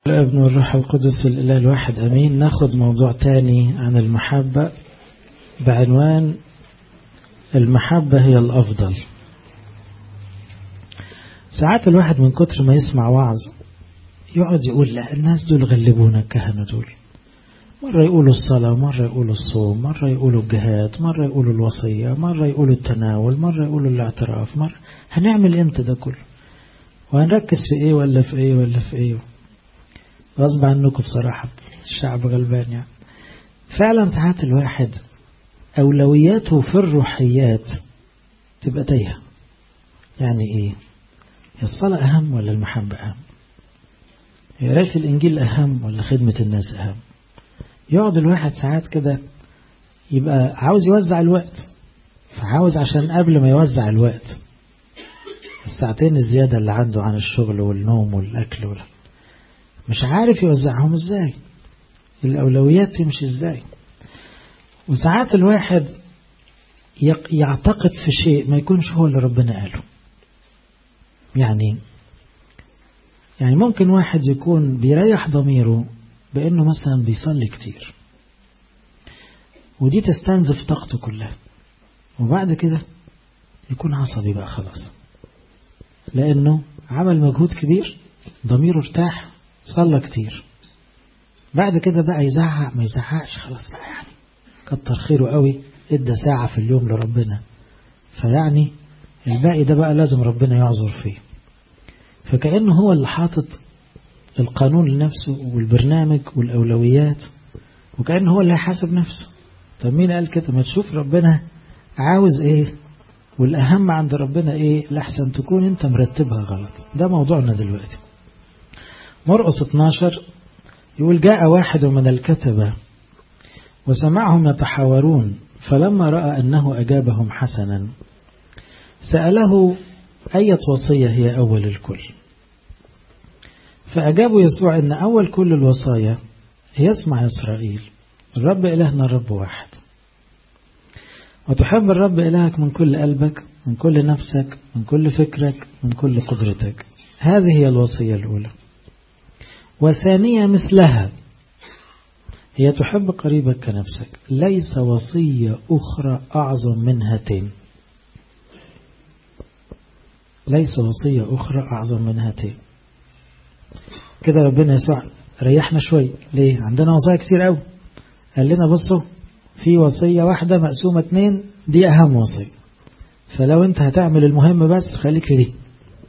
الابن والروح القدس الإله الواحد أمين ناخد موضوع تاني عن المحبة بعنوان المحبة هي الأفضل ساعات الواحد من كتر ما يسمع وعظ يقعد يقول لا الناس دول غلبونا الكهنة دول مرة يقولوا الصلاة مرة يقولوا الصوم مرة يقولوا الجهاد مرة يقولوا الوصية مرة يقولوا التناول مرة يقولوا الاعتراف مرة هنعمل امتى ده كله وهنركز في ايه ولا في ايه ولا في ايه غصب عنكم بصراحة الشعب غلبان يعني فعلا ساعات الواحد أولوياته في الروحيات تبقى تايهة يعني ايه هي الصلاة أهم ولا المحبة أهم يا ريت الإنجيل أهم ولا خدمة الناس أهم يقعد الواحد ساعات كده يبقى عاوز يوزع الوقت فعاوز عشان قبل ما يوزع الوقت الساعتين الزيادة اللي عنده عن الشغل والنوم والأكل ولا مش عارف يوزعهم ازاي الأولويات تمشي ازاي وساعات الواحد يعتقد في شيء ما يكونش هو اللي ربنا قاله يعني يعني ممكن واحد يكون بيريح ضميره بأنه مثلا بيصلي كتير ودي تستنزف طاقته كلها وبعد كده يكون عصبي بقى خلاص لأنه عمل مجهود كبير ضميره ارتاح صلى كتير بعد كده بقى يزعق ما يزعقش خلاص بقى يعني كتر خيره قوي ادى ساعة في اليوم لربنا فيعني الباقي ده بقى لازم ربنا يعذر فيه فكأنه هو اللي حاطط القانون لنفسه والبرنامج والأولويات وكأنه هو اللي هيحاسب نفسه طب مين قال كده ما تشوف ربنا عاوز ايه والأهم عند ربنا ايه لحسن تكون انت مرتبها غلط ده موضوعنا دلوقتي مرقس 12 يقول جاء واحد من الكتبة وسمعهم يتحاورون فلما رأى أنه أجابهم حسنا سأله أية وصية هي أول الكل فأجابوا يسوع أن أول كل الوصايا هي اسمع إسرائيل الرب إلهنا الرب واحد وتحب الرب إلهك من كل قلبك من كل نفسك من كل فكرك من كل قدرتك هذه هي الوصية الأولى وثانية مثلها هي تحب قريبك كنفسك ليس وصية أخرى أعظم من هاتين ليس وصية أخرى أعظم من هاتين كده ربنا يسوع ريحنا شوي ليه عندنا وصايا كتير قوي قال لنا بصوا في وصية واحدة مقسومة اتنين دي أهم وصية فلو انت هتعمل المهم بس خليك في دي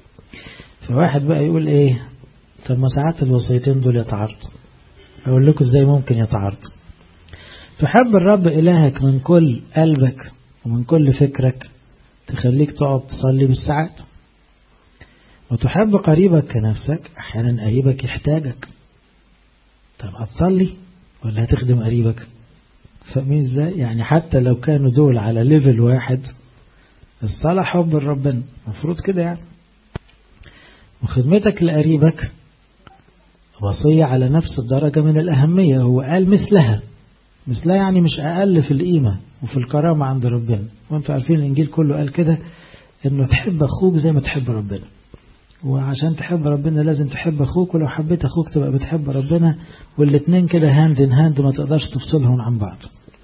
فواحد بقى يقول ايه طب ما ساعات الوصيتين دول يتعارضوا أقول لكم ازاي ممكن يتعارضوا تحب الرب إلهك من كل قلبك ومن كل فكرك تخليك تقعد تصلي بالساعات وتحب قريبك كنفسك أحيانا قريبك يحتاجك طب هتصلي ولا هتخدم قريبك فاهمين ازاي يعني حتى لو كانوا دول على ليفل واحد الصلاة حب ربنا المفروض كده يعني وخدمتك لقريبك وصية على نفس الدرجة من الأهمية هو قال مثلها مثلها يعني مش أقل في القيمة وفي الكرامة عند ربنا وانتوا عارفين الإنجيل كله قال كده إنه تحب أخوك زي ما تحب ربنا وعشان تحب ربنا لازم تحب أخوك ولو حبيت أخوك تبقى بتحب ربنا والاتنين كده هاند ان هاند ما تقدرش تفصلهم عن بعض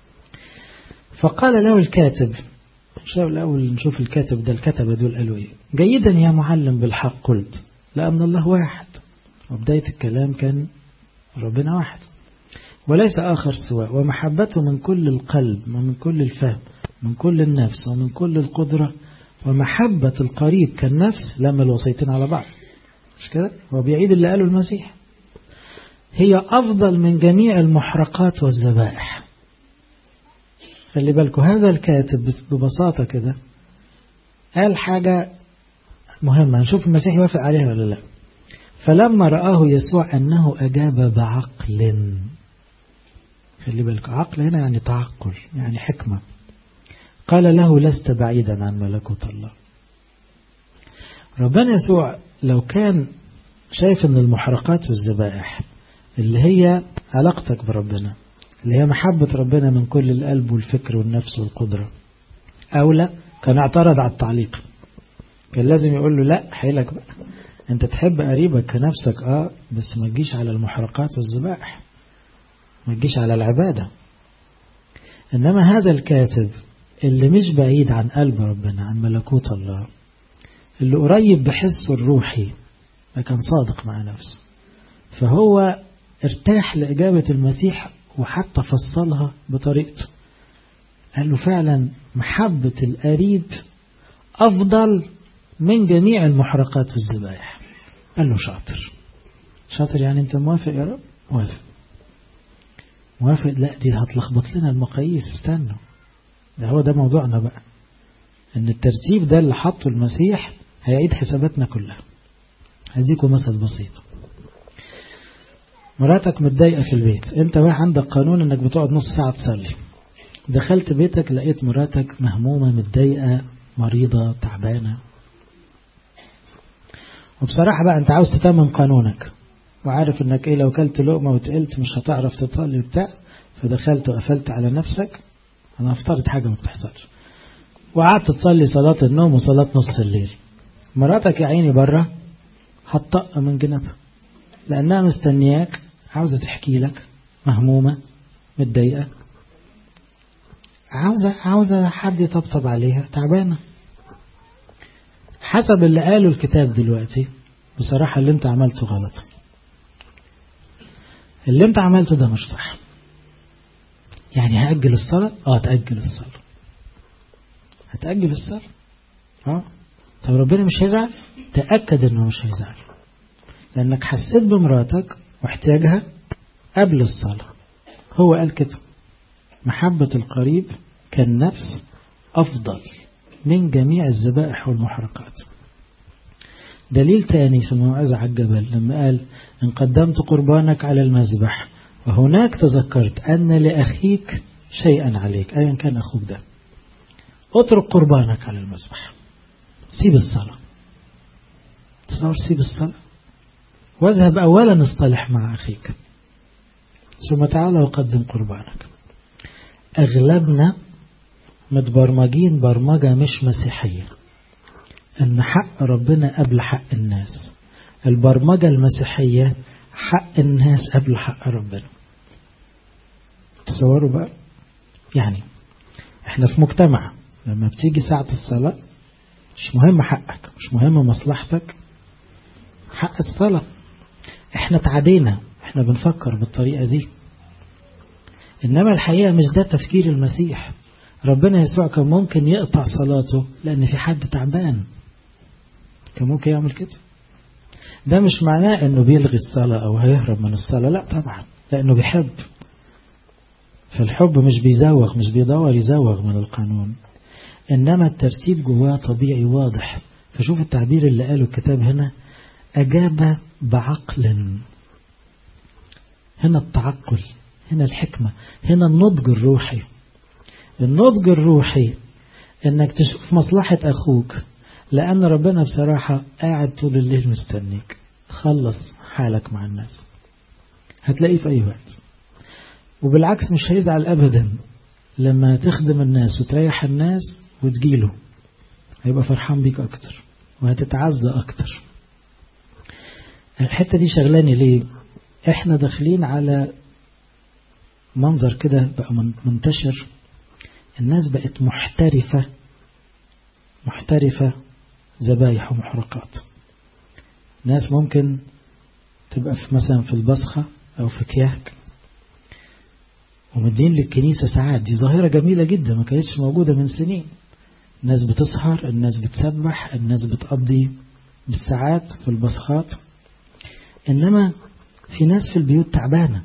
فقال له الكاتب شوف الأول نشوف الكاتب ده الكتبة دول قالوا إيه جيدا يا معلم بالحق قلت لأن الله واحد وبداية الكلام كان ربنا واحد وليس آخر سواء ومحبته من كل القلب ومن كل الفهم من كل النفس ومن كل القدرة ومحبة القريب كالنفس لما الوصيتين على بعض مش كده هو بيعيد اللي قاله المسيح هي أفضل من جميع المحرقات والذبائح خلي بالكم هذا الكاتب ببساطة كده قال حاجة مهمة نشوف المسيح يوافق عليها ولا لا فلما رآه يسوع أنه أجاب بعقل خلي بالك عقل هنا يعني تعقل يعني حكمة قال له لست بعيدا عن ملكوت الله ربنا يسوع لو كان شايف ان المحرقات والذبائح اللي هي علاقتك بربنا اللي هي محبة ربنا من كل القلب والفكر والنفس والقدرة أو لا كان اعترض على التعليق كان لازم يقول له لا حيلك بقى انت تحب قريبك كنفسك اه بس ما تجيش على المحرقات والذبائح ما تجيش على العبادة انما هذا الكاتب اللي مش بعيد عن قلب ربنا عن ملكوت الله اللي قريب بحسه الروحي لكن صادق مع نفسه فهو ارتاح لإجابة المسيح وحتى فصلها بطريقته قال له فعلا محبة القريب أفضل من جميع المحرقات والذبائح قال له شاطر شاطر يعني انت موافق يا رب موافق موافق لا دي هتلخبط لنا المقاييس استنوا ده هو ده موضوعنا بقى ان الترتيب ده اللي حطه المسيح هيعيد حساباتنا كلها هديكم مثل بسيط مراتك متضايقة في البيت انت بقى عندك قانون انك بتقعد نص ساعة تصلي دخلت بيتك لقيت مراتك مهمومة متضايقة مريضة تعبانة وبصراحة بقى انت عاوز تتمم قانونك وعارف انك ايه لو كلت لقمة وتقلت مش هتعرف تصلي بتاع فدخلت وقفلت على نفسك انا افترض حاجة ما بتحصلش وقعدت تصلي صلاة النوم وصلاة نص الليل مراتك يا عيني بره هتطق من جنبها لأنها مستنياك عاوزة تحكي لك مهمومة متضايقة عاوزة عاوزة حد يطبطب عليها تعبانة حسب اللي قاله الكتاب دلوقتي بصراحة اللي انت عملته غلط اللي انت عملته ده مش صح يعني هأجل الصلاة اه تأجل الصلاة هتأجل الصلاة اه طب ربنا مش هيزعل تأكد انه مش هيزعل لأنك حسيت بمراتك واحتياجها قبل الصلاة هو قال كده محبة القريب كالنفس أفضل من جميع الذبائح والمحرقات دليل تاني في الموعظة على الجبل لما قال إن قدمت قربانك على المذبح وهناك تذكرت أن لأخيك شيئا عليك أيا كان أخوك ده اترك قربانك على المذبح سيب الصلاة تصور سيب الصلاة واذهب أولا اصطلح مع أخيك ثم تعال وقدم قربانك أغلبنا متبرمجين برمجة مش مسيحية أن حق ربنا قبل حق الناس البرمجة المسيحية حق الناس قبل حق ربنا تصوروا بقى يعني احنا في مجتمع لما بتيجي ساعة الصلاة مش مهم حقك مش مهم مصلحتك حق الصلاة احنا تعدينا احنا بنفكر بالطريقة دي انما الحقيقة مش ده تفكير المسيح ربنا يسوع كان ممكن يقطع صلاته لان في حد تعبان كان ممكن يعمل كده ده مش معناه انه بيلغي الصلاة او هيهرب من الصلاة لا طبعا لانه بيحب فالحب مش بيزوغ مش بيدور يزوغ من القانون انما الترتيب جواه طبيعي واضح فشوف التعبير اللي قاله الكتاب هنا أجاب بعقل هنا التعقل هنا الحكمة هنا النضج الروحي النضج الروحي انك تشوف مصلحة اخوك لان ربنا بصراحة قاعد طول الليل مستنيك خلص حالك مع الناس هتلاقيه في اي وقت وبالعكس مش هيزعل ابدا لما تخدم الناس وتريح الناس وتجيله هيبقى فرحان بيك اكتر وهتتعزى اكتر الحتة دي شغلاني ليه احنا داخلين على منظر كده بقى منتشر الناس بقت محترفة محترفة ذبايح ومحرقات ناس ممكن تبقى في مثلا في البصخة أو في كياك ومدين للكنيسة ساعات دي ظاهرة جميلة جدا ما كانتش موجودة من سنين الناس بتسهر الناس بتسبح الناس بتقضي بالساعات في البصخات إنما في ناس في البيوت تعبانة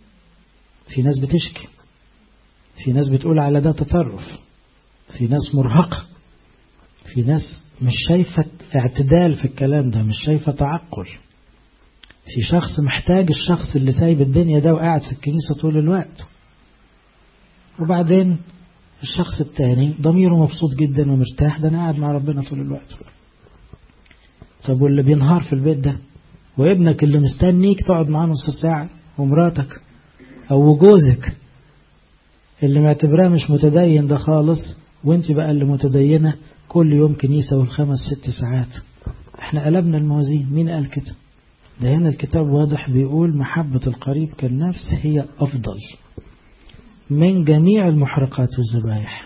في ناس بتشكي في ناس بتقول على ده تطرف في ناس مرهقة في ناس مش شايفة اعتدال في الكلام ده مش شايفة تعقل في شخص محتاج الشخص اللي سايب الدنيا ده وقاعد في الكنيسة طول الوقت وبعدين الشخص التاني ضميره مبسوط جدا ومرتاح ده انا قاعد مع ربنا طول الوقت طب واللي بينهار في البيت ده وابنك اللي مستنيك تقعد معاه نص ساعة ومراتك أو جوزك اللي معتبراه مش متدين ده خالص وانت بقى اللي متدينة كل يوم كنيسة والخمس ست ساعات احنا قلبنا الموازين مين قال كده ده هنا الكتاب واضح بيقول محبة القريب كالنفس هي أفضل من جميع المحرقات والذبائح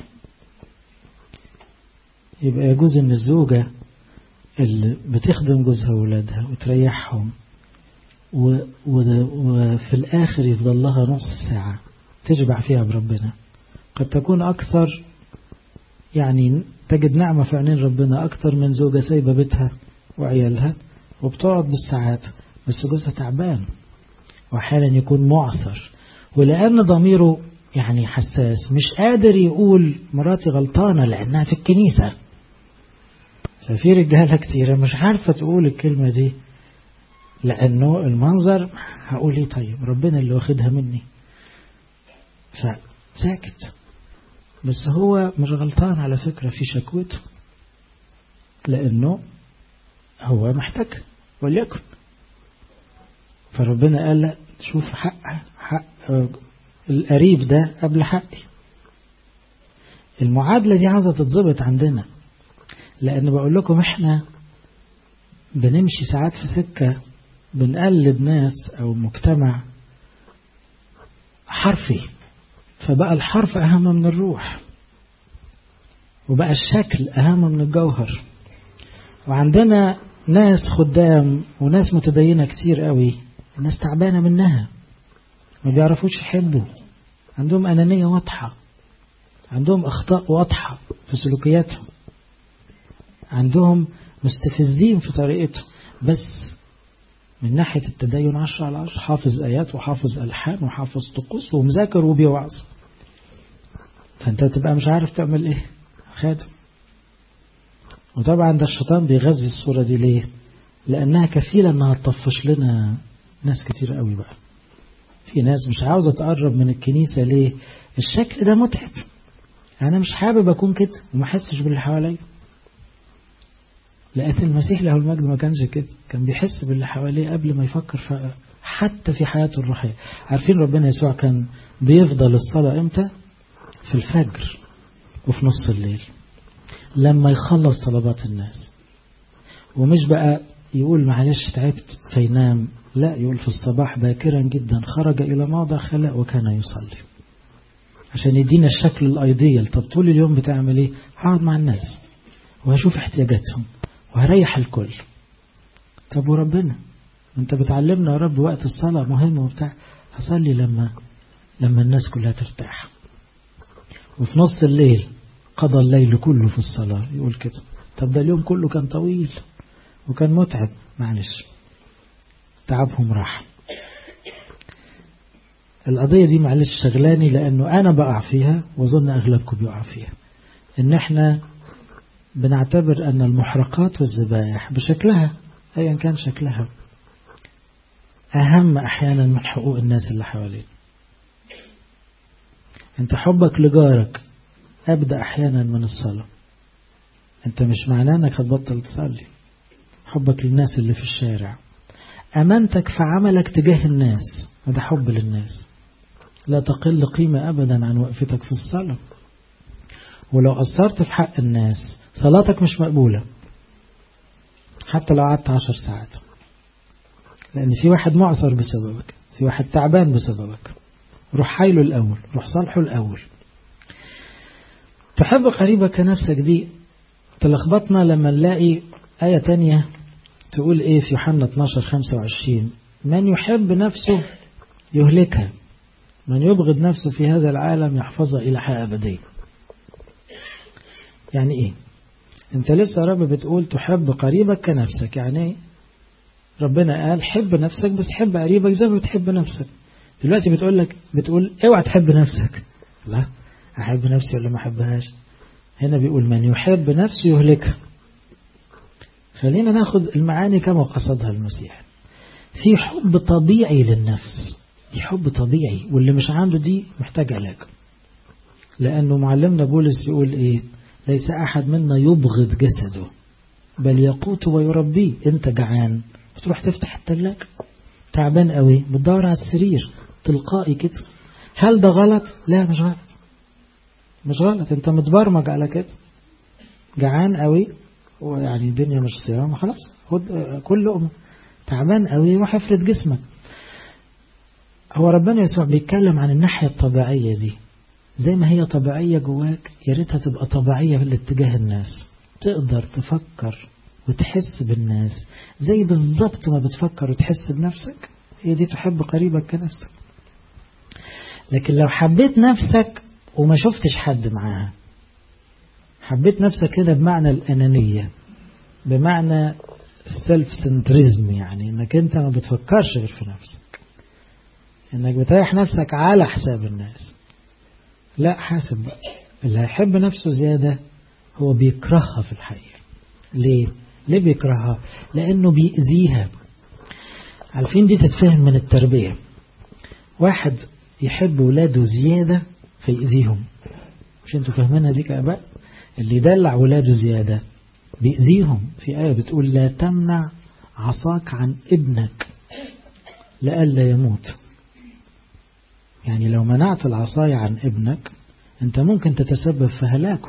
يبقى يجوز ان الزوجة اللي بتخدم جوزها وولادها وتريحهم و... و... وفي الآخر يفضل لها نص ساعة تشبع فيها بربنا قد تكون أكثر يعني تجد نعمة في عينين ربنا أكثر من زوجة سايبة بيتها وعيالها وبتقعد بالساعات بس جوزها تعبان وأحيانا يكون معصر ولأن ضميره يعني حساس مش قادر يقول مراتي غلطانة لأنها في الكنيسة ففي رجالة كتيرة مش عارفة تقول الكلمة دي لأنه المنظر هقول ايه طيب ربنا اللي واخدها مني فساكت بس هو مش غلطان على فكرة في شكوته لأنه هو محتاج وليكن فربنا قال لا شوف حق حق القريب ده قبل حقي المعادلة دي عاوزة تتظبط عندنا لأن بقول لكم احنا بنمشي ساعات في سكة بنقلد ناس أو مجتمع حرفي فبقى الحرف أهم من الروح وبقى الشكل أهم من الجوهر وعندنا ناس خدام وناس متدينة كتير قوي الناس تعبانة منها ما بيعرفوش يحبوا عندهم أنانية واضحة عندهم أخطاء واضحة في سلوكياتهم عندهم مستفزين في طريقتهم بس من ناحية التدين عشرة على عشرة حافظ آيات وحافظ ألحان وحافظ طقوس ومذاكر وبيوعظ فأنت تبقى مش عارف تعمل إيه خادم وطبعا ده الشيطان بيغذي الصورة دي ليه لأنها كفيلة أنها تطفش لنا ناس كتير قوي بقى في ناس مش عاوزة تقرب من الكنيسة ليه الشكل ده متعب أنا مش حابب أكون كده وما أحسش باللي حواليا لأن المسيح له المجد ما كانش كده كان بيحس باللي حواليه قبل ما يفكر في حتى في حياته الروحية عارفين ربنا يسوع كان بيفضل الصلاة امتى في الفجر وفي نص الليل لما يخلص طلبات الناس ومش بقى يقول معلش تعبت فينام لا يقول في الصباح باكرا جدا خرج إلى موضع خلاء وكان يصلي عشان يدينا الشكل الايديال طب طول اليوم بتعمل ايه هقعد مع الناس وهشوف احتياجاتهم وهريح الكل طب وربنا انت بتعلمنا يا رب وقت الصلاة مهم وبتاع هصلي لما لما الناس كلها ترتاح وفي نص الليل قضى الليل كله في الصلاة يقول كده طب ده اليوم كله كان طويل وكان متعب معلش تعبهم راح القضية دي معلش شغلاني لأنه أنا بقع فيها وظن أغلبكم بيقع فيها إن إحنا بنعتبر أن المحرقات والذبائح بشكلها أيا كان شكلها أهم أحيانا من حقوق الناس اللي حوالينا أنت حبك لجارك أبدأ أحيانا من الصلاة أنت مش معناه أنك هتبطل تصلي حبك للناس اللي في الشارع أمانتك في عملك تجاه الناس هذا حب للناس لا تقل قيمة أبدا عن وقفتك في الصلاة ولو قصرت في حق الناس صلاتك مش مقبولة حتى لو قعدت عشر ساعات لأن في واحد معصر بسببك في واحد تعبان بسببك روح حايله الأول روح صالحه الأول تحب قريبك كنفسك دي تلخبطنا لما نلاقي آية تانية تقول إيه في يوحنا 12 25 من يحب نفسه يهلكها من يبغض نفسه في هذا العالم يحفظها إلى حياة أبدية يعني إيه أنت لسه رب بتقول تحب قريبك كنفسك يعني ربنا قال حب نفسك بس حب قريبك زي ما بتحب نفسك دلوقتي بتقول لك بتقول اوعى تحب نفسك لا أحب نفسي ولا ما أحبهاش هنا بيقول من يحب نفسه يهلكها خلينا ناخد المعاني كما قصدها المسيح في حب طبيعي للنفس دي حب طبيعي واللي مش عنده دي محتاج علاج لأنه معلمنا بولس يقول إيه ليس أحد منا يبغض جسده بل يقوت ويربيه أنت جعان بتروح تفتح التلاجة تعبان قوي بتدور على السرير تلقائي كده هل ده غلط؟ لا مش غلط مش غلط انت متبرمج على كده جعان قوي ويعني الدنيا مش صيام خلاص خد كل لقمة تعبان قوي روح افرد جسمك هو ربنا يسوع بيتكلم عن الناحية الطبيعية دي زي ما هي طبيعية جواك يا ريتها تبقى طبيعية في الاتجاه الناس تقدر تفكر وتحس بالناس زي بالظبط ما بتفكر وتحس بنفسك هي دي تحب قريبك كنفسك لكن لو حبيت نفسك وما شفتش حد معاها حبيت نفسك كده بمعنى الأنانية بمعنى السلف سنتريزم يعني انك انت ما بتفكرش غير في نفسك انك بتريح نفسك على حساب الناس لا حاسب بقى اللي هيحب نفسه زيادة هو بيكرهها في الحقيقة ليه؟ ليه بيكرهها؟ لأنه بيأذيها عارفين دي تتفهم من التربية واحد يحب ولاده زيادة فيأذيهم مش انتوا فاهمينها دي كأباء اللي يدلع ولاده زيادة بيأذيهم في آية بتقول لا تمنع عصاك عن ابنك لئلا يموت يعني لو منعت العصاية عن ابنك انت ممكن تتسبب في هلاكه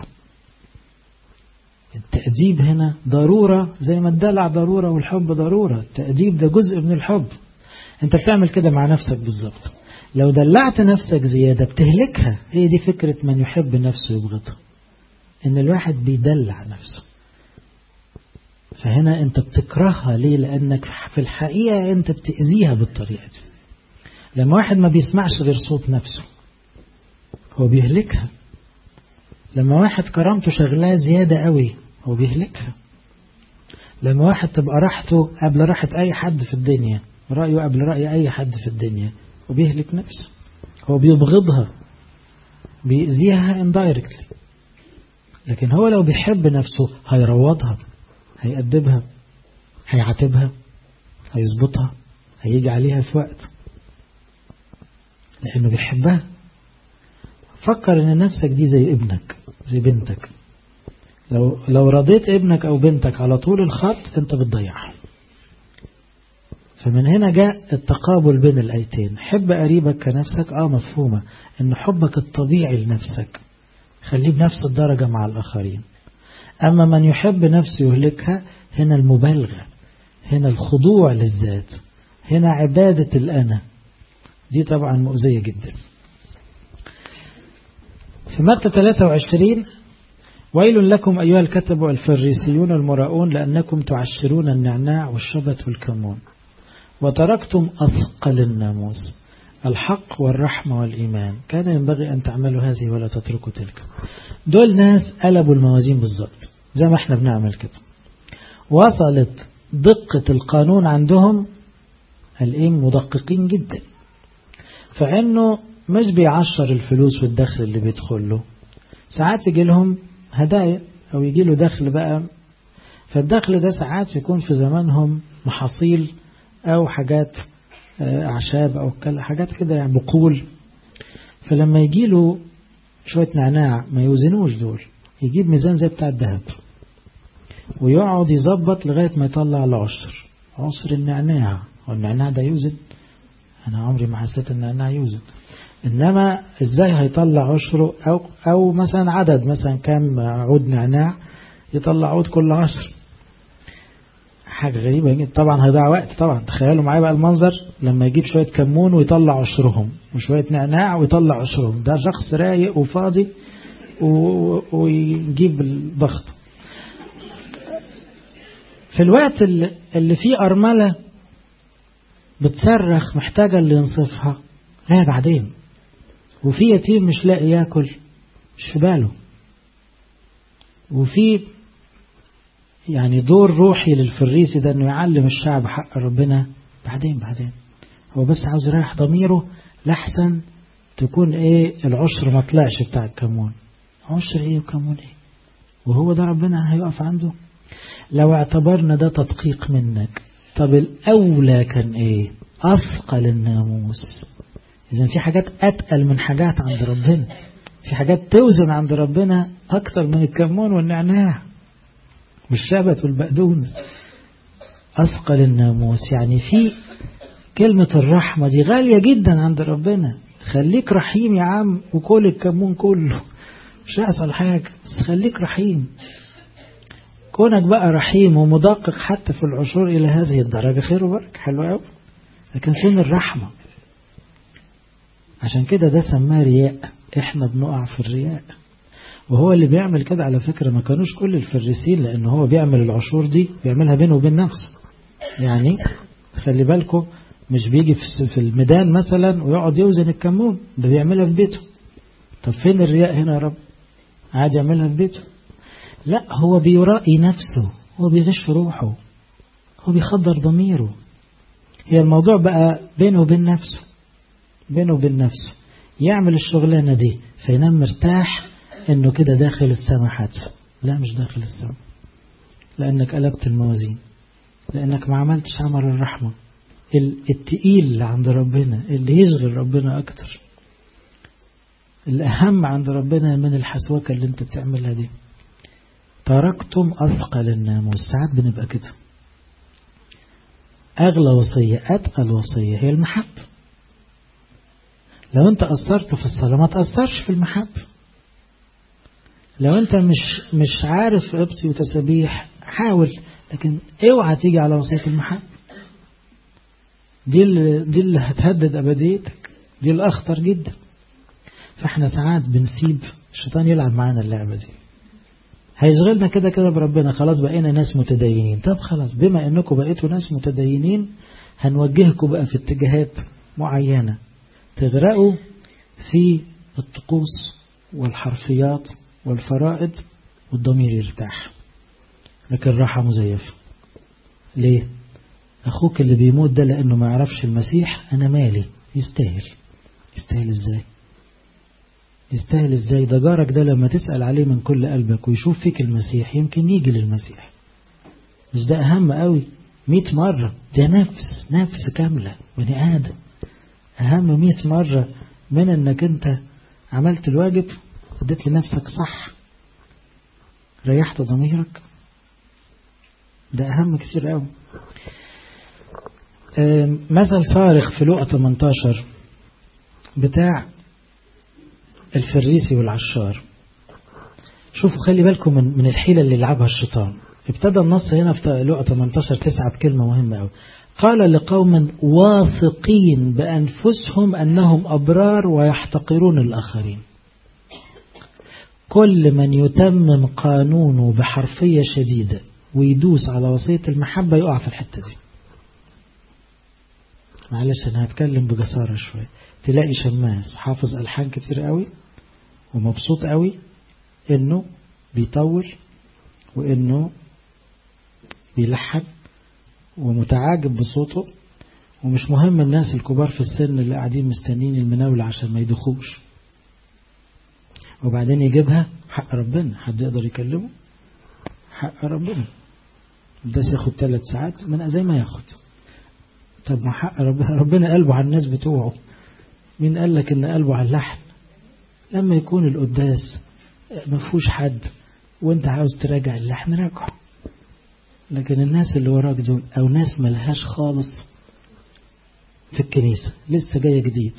التأديب هنا ضرورة زي ما الدلع ضرورة والحب ضرورة التأديب ده جزء من الحب انت بتعمل كده مع نفسك بالظبط لو دلعت نفسك زيادة بتهلكها هي دي فكرة من يحب نفسه يبغضها ان الواحد بيدلع نفسه فهنا انت بتكرهها ليه لانك في الحقيقة انت بتأذيها بالطريقة دي لما واحد ما بيسمعش غير صوت نفسه هو بيهلكها لما واحد كرامته شغلاه زيادة قوي هو بيهلكها لما واحد تبقى راحته قبل راحة أي حد في الدنيا رأيه قبل رأي أي حد في الدنيا وبيهلك نفسه هو بيبغضها بيأذيها indirectly لكن هو لو بيحب نفسه هيروضها هيأدبها هيعاتبها هيظبطها هيجي عليها في وقت لأنه بيحبها فكر ان نفسك دي زي ابنك زي بنتك لو لو رضيت ابنك او بنتك على طول الخط انت بتضيعهم فمن هنا جاء التقابل بين الايتين حب قريبك كنفسك اه مفهومه ان حبك الطبيعي لنفسك خليه بنفس الدرجه مع الاخرين اما من يحب نفسه يهلكها هنا المبالغه هنا الخضوع للذات هنا عباده الانا دي طبعا مؤذيه جدا في متى 23 ويل لكم أيها الكتب والفريسيون المراؤون لأنكم تعشرون النعناع والشبت والكمون وتركتم أثقل الناموس الحق والرحمة والإيمان كان ينبغي أن تعملوا هذه ولا تتركوا تلك دول ناس قلبوا الموازين بالظبط زي ما احنا بنعمل كده وصلت دقة القانون عندهم الإيم مدققين جدا فإنه مش بيعشر الفلوس والدخل اللي بيدخل له ساعات يجي لهم هدايا أو يجي له دخل بقى فالدخل ده ساعات يكون في زمانهم محاصيل أو حاجات أعشاب أو حاجات كده يعني بقول فلما يجي له شوية نعناع ما يوزنوش دول يجيب ميزان زي بتاع الذهب ويقعد يظبط لغاية ما يطلع العشر عشر النعناع والنعناع ده يوزن أنا عمري ما حسيت إن النعناع يوزن إنما إزاي هيطلع عشره أو, أو مثلا عدد مثلا كام عود نعناع يطلع عود كل عشر حاجة غريبة جدا طبعا هيضيع وقت طبعا تخيلوا معايا بقى المنظر لما يجيب شوية كمون ويطلع عشرهم وشوية نعناع ويطلع عشرهم ده شخص رايق وفاضي و... ويجيب الضغط في الوقت اللي, اللي فيه أرملة بتصرخ محتاجة اللي ينصفها لا بعدين وفي يتيم مش لاقي ياكل مش في باله وفي يعني دور روحي للفريسي ده انه يعلم الشعب حق ربنا بعدين بعدين هو بس عاوز يريح ضميره لحسن تكون ايه العشر ما طلعش بتاع الكمون عشر ايه وكمون ايه وهو ده ربنا هيقف عنده لو اعتبرنا ده تدقيق منك طب الاولى كان ايه اثقل الناموس اذا في حاجات اتقل من حاجات عند ربنا في حاجات توزن عند ربنا اكتر من الكمون والنعناع والشبت والبقدونس أثقل الناموس يعني في كلمة الرحمة دي غالية جدا عند ربنا خليك رحيم يا عم وكل الكمون كله مش هيحصل حاجة بس خليك رحيم كونك بقى رحيم ومدقق حتى في العشور إلى هذه الدرجة خير وبركة حلو قوي لكن فين الرحمة عشان كده ده سماه رياء احنا بنقع في الرياء وهو اللي بيعمل كده على فكرة ما كانوش كل الفريسين لأن هو بيعمل العشور دي بيعملها بينه وبين نفسه يعني خلي بالكم مش بيجي في الميدان مثلا ويقعد يوزن الكمون ده بيعملها في بيته طب فين الرياء هنا يا رب عادي يعملها في بيته لا هو بيرائي نفسه هو بيغش روحه هو بيخدر ضميره هي الموضوع بقى بينه وبين نفسه بينه وبين نفسه يعمل الشغلانة دي فينام مرتاح انه كده داخل السماء حتى لا مش داخل السماء لانك قلبت الموازين لانك ما عملتش عمل الرحمة التقيل اللي عند ربنا اللي يشغل ربنا اكتر الاهم عند ربنا من الحسوكة اللي انت بتعملها دي تركتم أثقل الناموس ساعات بنبقى كده أغلى وصية أتقل وصية هي المحبة لو أنت قصرت في الصلاة ما تأثرش في المحبة لو أنت مش مش عارف قبطي وتسابيح حاول لكن اوعى تيجي على وصية المحبة دي اللي دي اللي هتهدد أبديتك دي الأخطر جدا فاحنا ساعات بنسيب الشيطان يلعب معانا اللعبة دي هيشغلنا كده كده بربنا خلاص بقينا ناس متدينين طب خلاص بما انكم بقيتوا ناس متدينين هنوجهكم بقى في اتجاهات معينة تغرقوا في الطقوس والحرفيات والفرائض والضمير يرتاح لكن راحة مزيفة ليه أخوك اللي بيموت ده لأنه ما يعرفش المسيح أنا مالي يستاهل يستاهل إزاي يستاهل إزاي ده جارك ده لما تسأل عليه من كل قلبك ويشوف فيك المسيح يمكن يجي للمسيح مش ده أهم قوي مئة مرة ده نفس نفس كاملة بني آدم أهم مئة مرة من أنك أنت عملت الواجب اديت لنفسك صح ريحت ضميرك ده أهم كتير قوي مثل صارخ في لقطة 18 بتاع الفريسي والعشار شوفوا خلي بالكم من, من الحيلة اللي لعبها الشيطان ابتدى النص هنا في لقطة 18 تسعة بكلمة مهمة قوي قال لقوم واثقين بأنفسهم أنهم أبرار ويحتقرون الآخرين كل من يتمم قانونه بحرفية شديدة ويدوس على وصية المحبة يقع في الحتة دي معلش أنا هتكلم بجسارة شوية تلاقي شماس حافظ ألحان كتير قوي ومبسوط قوي إنه بيطول وإنه بيلحن ومتعاجب بصوته ومش مهم الناس الكبار في السن اللي قاعدين مستنين المناولة عشان ما يدخوش وبعدين يجيبها حق ربنا حد يقدر يكلمه حق ربنا الدرس ياخد ثلاث ساعات من زي ما ياخد طب ما حق ربنا ربنا قلبه على الناس بتوعه مين قال لك ان قلبه على اللحن لما يكون القداس ما فيهوش حد وانت عاوز تراجع اللحن راجعه لكن الناس اللي وراك دول او ناس ملهاش خالص في الكنيسة لسه جاية جديد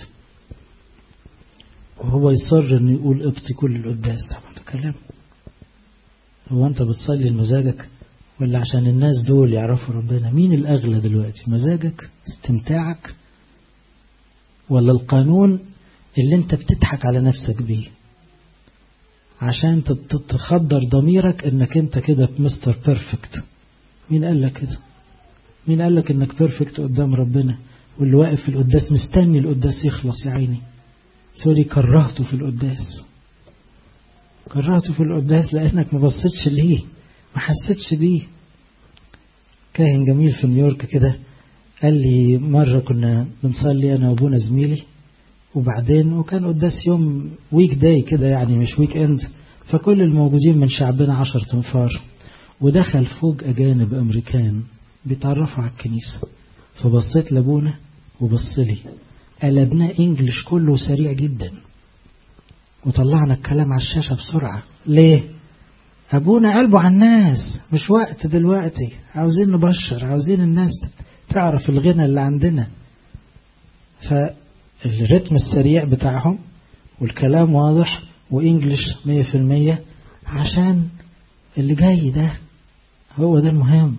وهو يصر انه يقول ابطي كل القداس طبعا ده كلام هو انت بتصلي لمزاجك ولا عشان الناس دول يعرفوا ربنا مين الأغلى دلوقتي مزاجك استمتاعك ولا القانون اللي انت بتضحك على نفسك بيه عشان تخدر ضميرك انك انت كده مستر بيرفكت مين قال لك كده مين قال لك انك بيرفكت قدام ربنا واللي واقف في القداس مستني القداس يخلص يا عيني سوري كرهته في القداس كرهته في القداس لانك ما بصيتش ليه ما حسيتش بيه كاهن جميل في نيويورك كده قال لي مرة كنا بنصلي أنا وأبونا زميلي وبعدين وكان قداس يوم ويك داي كده يعني مش ويك اند فكل الموجودين من شعبنا عشر تنفار ودخل فوق أجانب أمريكان بيتعرفوا على الكنيسة فبصيت لأبونا وبص لي قلبناه إنجلش كله سريع جدا وطلعنا الكلام على الشاشة بسرعة ليه؟ أبونا قلبه على الناس مش وقت دلوقتي عاوزين نبشر عاوزين الناس تعرف الغنى اللي عندنا فالريتم السريع بتاعهم والكلام واضح وإنجلش مية في المية عشان اللي جاي ده هو ده المهم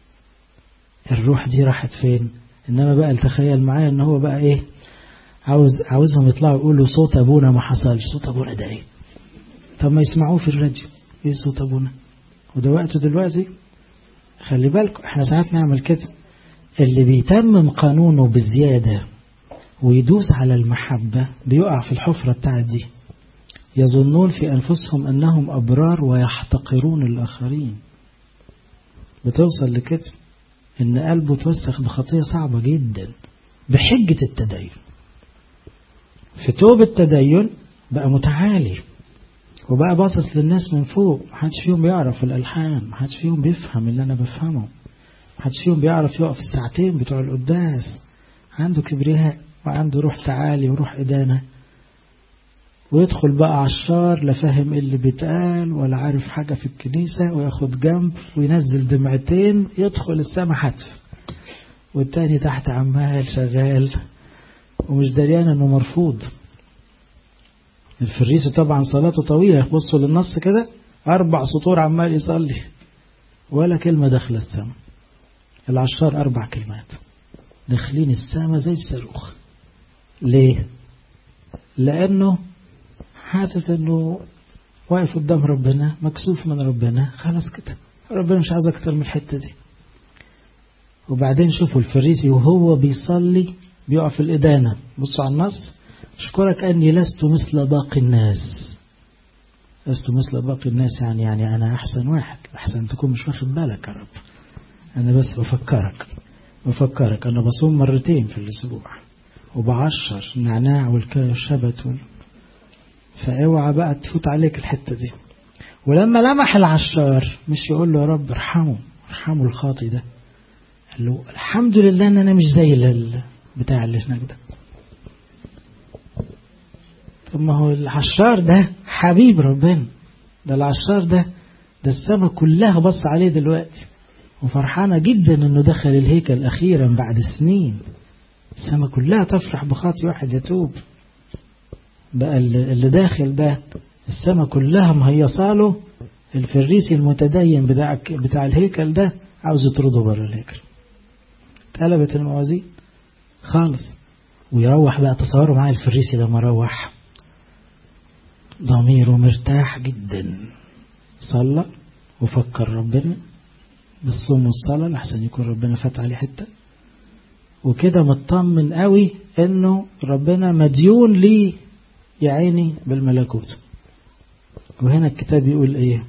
الروح دي راحت فين انما بقى تخيل معايا ان هو بقى ايه عاوز عاوزهم يطلعوا يقولوا صوت ابونا ما حصلش صوت ابونا ده ايه طب ما يسمعوه في الراديو ايه صوت ابونا وده وقته دلوقتي خلي بالكم احنا ساعات نعمل كده اللي بيتمم قانونه بزيادة ويدوس على المحبة بيقع في الحفرة بتاعت دي يظنون في أنفسهم أنهم أبرار ويحتقرون الآخرين بتوصل لكده إن قلبه توسخ بخطية صعبة جدا بحجة التدين في توب التدين بقى متعالي وبقى باصص للناس من فوق محدش فيهم بيعرف الألحان محدش فيهم بيفهم اللي أنا بفهمه محدش فيهم بيعرف يقف الساعتين بتوع القداس عنده كبرياء وعنده روح تعالي وروح إدانة ويدخل بقى عشار لا فاهم اللي بيتقال ولا عارف حاجة في الكنيسة وياخد جنب وينزل دمعتين يدخل السما حتف والتاني تحت عمال شغال ومش دريان انه مرفوض الفريسي طبعا صلاته طويلة بصوا للنص كده أربع سطور عمال يصلي ولا كلمة داخلة السما العشار أربع كلمات داخلين السما زي الصاروخ ليه؟ لأنه حاسس انه واقف قدام ربنا مكسوف من ربنا خلاص كده ربنا مش عايز اكتر من الحتة دي وبعدين شوفوا الفريسي وهو بيصلي بيقع في الإدانة بصوا على النص أشكرك أني لست مثل باقي الناس لست مثل باقي الناس يعني يعني أنا أحسن واحد أحسن تكون مش واخد بالك يا رب أنا بس بفكرك بفكرك أنا بصوم مرتين في الأسبوع وبعشر النعناع والشبت وال... فاوعى بقى تفوت عليك الحتة دي ولما لمح العشار مش يقول له يا رب ارحمه ارحمه الخاطي ده قال له الحمد لله ان انا مش زي بتاع اللي هناك ده طب ما هو العشار ده حبيب ربنا ده العشار ده ده السما كلها بص عليه دلوقتي وفرحانة جدا انه دخل الهيكل اخيرا بعد سنين السما كلها تفرح بخاطي واحد يتوب بقى اللي داخل ده السما كلها مهيصاله الفريسي المتدين بتاع بتاع الهيكل ده عاوز يطرده بره الهيكل قلبت الموازين خالص ويروح بقى تصوروا معايا الفريسي لما روح ضميره مرتاح جدا صلى وفكر ربنا بالصوم والصلاة لحسن يكون ربنا فات عليه حتة وكده مطمن قوي انه ربنا مديون ليه يا عيني بالملكوت وهنا الكتاب يقول ايه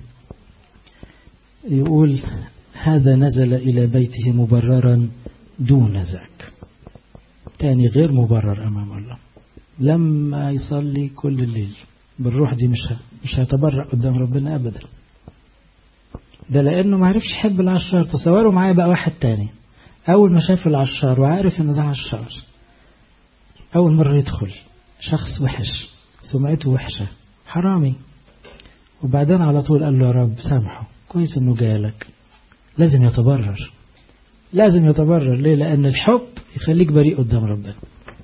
يقول هذا نزل إلى بيته مبررا دون ذاك تاني غير مبرر أمام الله لما يصلي كل الليل بالروح دي مش مش هيتبرع قدام ربنا أبدا ده لأنه ما عرفش يحب العشار تصوروا معايا بقى واحد تاني أول ما شاف العشار وعارف إن ده عشار أول مرة يدخل شخص وحش سمعته وحشة حرامي وبعدين على طول قال له يا رب سامحه كويس انه جالك لازم يتبرر لازم يتبرر ليه لان الحب يخليك بريء قدام ربنا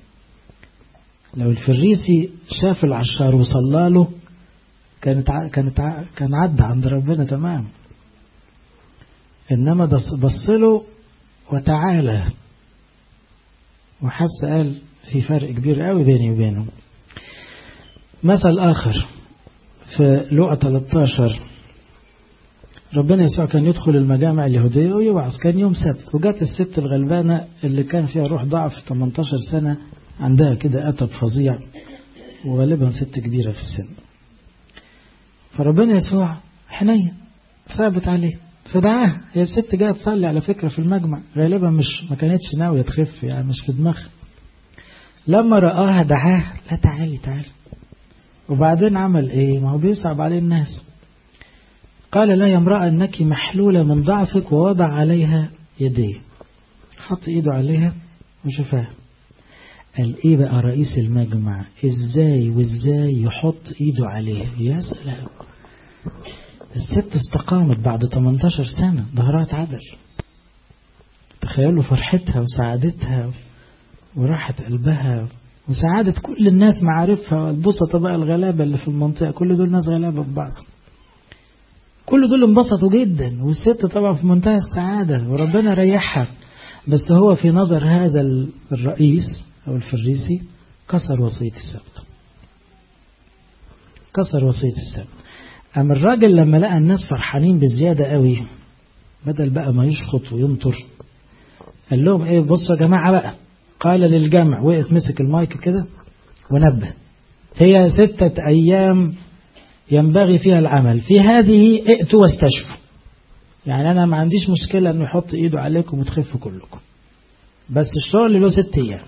لو الفريسي شاف العشار وصلى له كانت ع... كانت ع... كان عدى عند ربنا تمام انما بص له وتعالى وحس قال في فرق كبير قوي بيني وبينه مثل آخر في لقى 13 ربنا يسوع كان يدخل المجامع اليهودية ويوعظ كان يوم سبت وجات الست الغلبانة اللي كان فيها روح ضعف 18 سنة عندها كده أتب فظيع وغالبا ست كبيرة في السن فربنا يسوع حنين ثابت عليه فدعاها هي الست جايه تصلي على فكرة في المجمع غالبا مش ما كانتش ناوية تخف يعني مش في دماغها لما رآها دعاها لا تعالي تعالي وبعدين عمل ايه ما هو بيصعب عليه الناس قال لا يا امرأة انك محلولة من ضعفك ووضع عليها يديه حط ايده عليها وشفاها قال ايه بقى رئيس المجمع ازاي وازاي يحط ايده عليها يا سلام الست استقامت بعد 18 سنة ظهرها اتعدل تخيلوا فرحتها وسعادتها وراحة قلبها وسعادة كل الناس معارفها والبسطة بقى الغلابة اللي في المنطقة كل دول ناس غلابة ببعض كل دول انبسطوا جدا والست طبعا في منتهى السعادة وربنا ريحها بس هو في نظر هذا الرئيس أو الفريسي كسر وصية السبت كسر وصية السبت أما الراجل لما لقى الناس فرحانين بزيادة قوي بدل بقى ما يشخط وينطر قال لهم ايه بصوا يا جماعة بقى قال للجمع وقف مسك المايك كده ونبه هي ستة أيام ينبغي فيها العمل في هذه ائتوا واستشفوا يعني أنا ما عنديش مشكلة أنه يحط إيده عليكم وتخفوا كلكم بس الشغل له ست أيام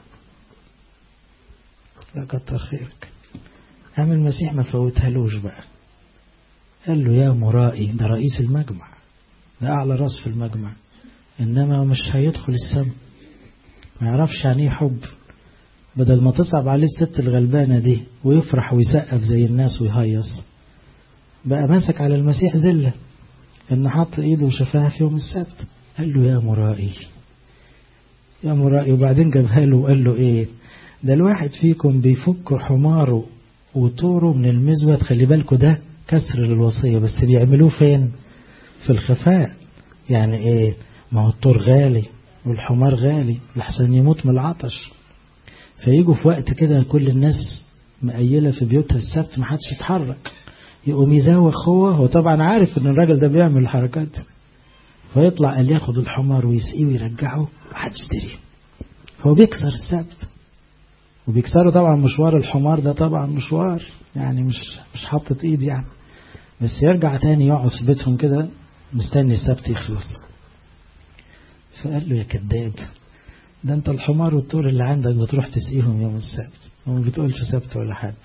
لا كتر خيرك قام المسيح ما فوتهالوش بقى قال له يا مرائي ده رئيس المجمع ده أعلى راس في المجمع إنما مش هيدخل السم ما يعرفش يعني ايه حب بدل ما تصعب عليه الست الغلبانة دي ويفرح ويسقف زي الناس ويهيص بقى ماسك على المسيح زلة إن حط إيده وشفاها في يوم السبت قال له يا مرائي يا مرائي وبعدين جابها له وقال له إيه ده الواحد فيكم بيفك حماره وطوره من المزود خلي بالكوا ده كسر للوصية بس بيعملوه فين في الخفاء يعني ايه ما هو الطور غالي والحمار غالي لحسن يموت من العطش فيجوا في وقت كده كل الناس مقيلة في بيوتها السبت ما حدش يتحرك يقوم يزوخ هو هو طبعا عارف ان الراجل ده بيعمل الحركات دي فيطلع قال ياخد الحمار ويسقيه ويرجعه محدش يدري هو بيكسر السبت وبيكسروا طبعا مشوار الحمار ده طبعا مشوار يعني مش مش حاطط ايد يعني بس يرجع تاني يقعد في بيتهم كده مستني السبت يخلص فقال له يا كذاب ده انت الحمار والطور اللي عندك بتروح تسقيهم يوم السبت وما بتقولش سبت ولا حد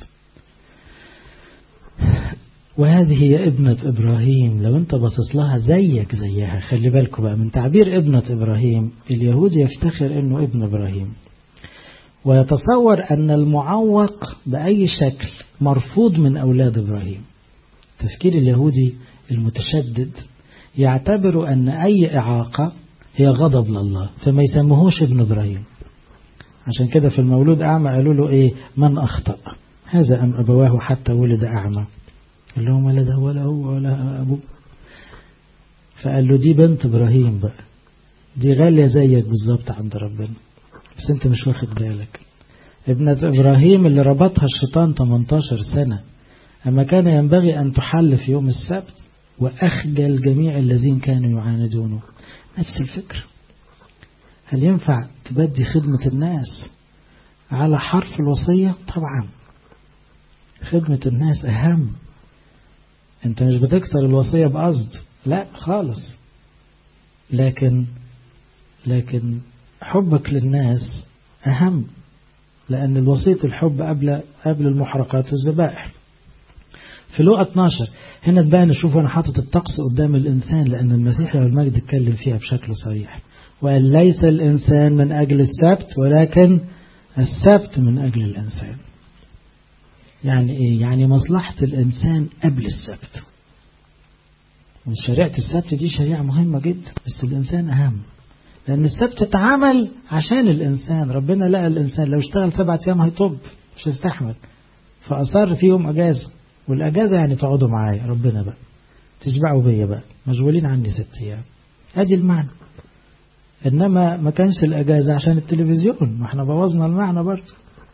وهذه هي ابنة إبراهيم لو أنت باصص لها زيك زيها خلي بالكوا بقى من تعبير ابنة إبراهيم اليهود يفتخر أنه ابن إبراهيم ويتصور أن المعوق بأي شكل مرفوض من أولاد إبراهيم تفكير اليهودي المتشدد يعتبر أن أي إعاقة هي غضب لله فما يسموهوش ابن إبراهيم عشان كده في المولود أعمى قالوا له إيه من أخطأ هذا أم أبواه حتى ولد أعمى قال لهم ولا ده ولا هو ولا أبوه فقال له دي بنت إبراهيم بقى دي غالية زيك بالظبط عند ربنا بس انت مش واخد بالك ابنة إبراهيم اللي ربطها الشيطان 18 سنة أما كان ينبغي أن تحل في يوم السبت وأخجل جميع الذين كانوا يعاندونه نفس الفكرة هل ينفع تبدي خدمة الناس على حرف الوصية طبعا خدمة الناس أهم أنت مش بتكسر الوصية بقصد لا خالص لكن لكن حبك للناس أهم لأن الوصية الحب قبل قبل المحرقات والذبائح في لوقا 12 هنا تبان شوف أنا حاطط الطقس قدام الإنسان لأن المسيح له المجد اتكلم فيها بشكل صريح وقال ليس الإنسان من أجل السبت ولكن السبت من أجل الإنسان يعني إيه؟ يعني مصلحة الإنسان قبل السبت وشريعة السبت دي شريعة مهمة جدا بس الإنسان أهم لأن السبت اتعمل عشان الإنسان ربنا لقى الإنسان لو اشتغل سبعة أيام هيطب مش هيستحمل فأصر في يوم أجازة والأجازة يعني تقعدوا معايا ربنا بقى تشبعوا بيا بقى مشغولين عني ست أيام أدي المعنى إنما ما كانش الأجازة عشان التلفزيون ما احنا بوظنا المعنى برضه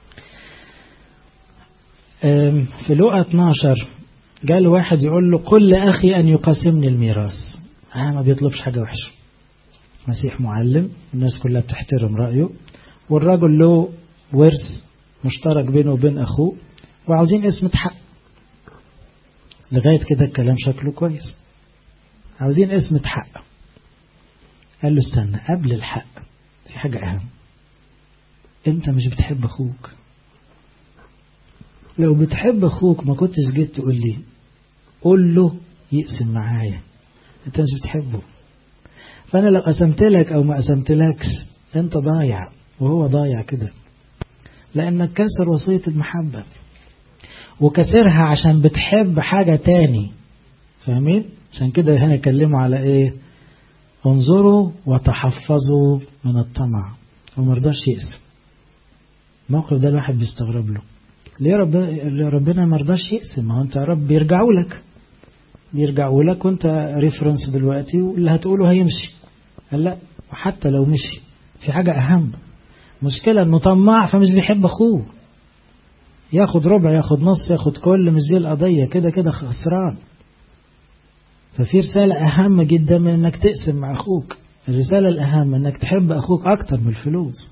في لقى 12 قال واحد يقول له قل لأخي أن يقاسمني الميراث آه ما بيطلبش حاجة وحشة مسيح معلم الناس كلها بتحترم رأيه والراجل له ورث مشترك بينه وبين أخوه وعاوزين اسم حق لغاية كده الكلام شكله كويس عاوزين اسم حق قال له استنى قبل الحق في حاجة أهم أنت مش بتحب أخوك لو بتحب أخوك ما كنتش جيت تقول لي قول له يقسم معايا أنت مش بتحبه فأنا لو قسمت لك أو ما قسمت لكش أنت ضايع وهو ضايع كده لأنك كسر وصية المحبة وكسرها عشان بتحب حاجة تاني فاهمين؟ عشان كده هنا يكلموا على إيه؟ انظروا وتحفظوا من الطمع وما رضاش يقسم الموقف ده الواحد بيستغرب له ليه رب... ربنا ما رضاش يقسم ما هو انت يا رب بيرجعوا لك بيرجعوا لك وانت ريفرنس دلوقتي واللي هتقوله هيمشي قال لا وحتى لو مشي في حاجة أهم مشكلة انه طماع فمش بيحب اخوه ياخد ربع ياخد نص ياخد كل مش دي القضية كده كده خسران ففي رسالة أهم جدا من انك تقسم مع أخوك الرسالة الأهم انك تحب أخوك أكتر من الفلوس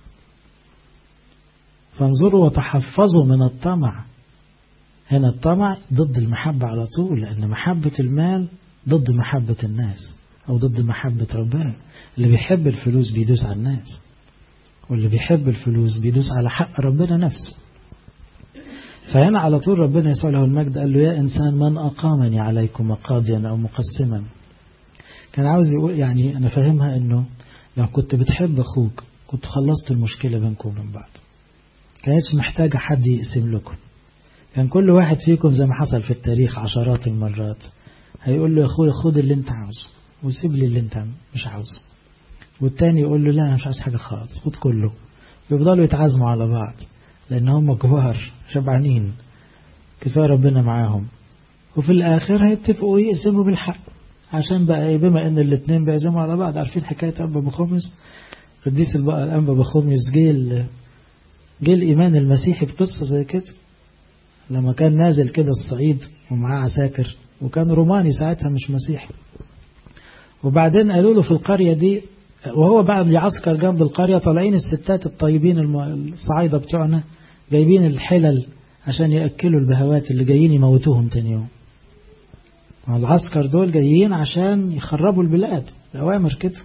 فانظروا وتحفظوا من الطمع هنا الطمع ضد المحبة على طول لأن محبة المال ضد محبة الناس أو ضد محبة ربنا اللي بيحب الفلوس بيدوس على الناس واللي بيحب الفلوس بيدوس على حق ربنا نفسه فهنا على طول ربنا يسوع له المجد قال له يا إنسان من أقامني عليكم قاضيا أو مقسما كان عاوز يقول يعني أنا فاهمها أنه لو كنت بتحب أخوك كنت خلصت المشكلة بينكم وبين بعض كانتش محتاجة حد يقسم لكم كان كل واحد فيكم زي ما حصل في التاريخ عشرات المرات هيقول له يا أخويا خد اللي أنت عاوزه وسيب لي اللي أنت مش عاوزه والتاني يقول له لا أنا مش عايز حاجة خالص خد كله يفضلوا يتعازموا على بعض لأن هم كبار شبعانين كفاية ربنا معاهم وفي الآخر هيتفقوا يقسموا بالحق عشان بقى إيه بما إن الاتنين بيعزموا على بعض عارفين حكاية أنبا بخمس قديس البقى الأنبا بخمس جه جه الإيمان المسيحي بقصة زي كده لما كان نازل كده الصعيد ومعاه عساكر وكان روماني ساعتها مش مسيحي وبعدين قالوا له في القرية دي وهو بعد يعسكر جنب القرية طالعين الستات الطيبين الصعايدة بتوعنا جايبين الحلل عشان يأكلوا البهوات اللي جايين يموتوهم تاني يوم العسكر دول جايين عشان يخربوا البلاد الأوامر كده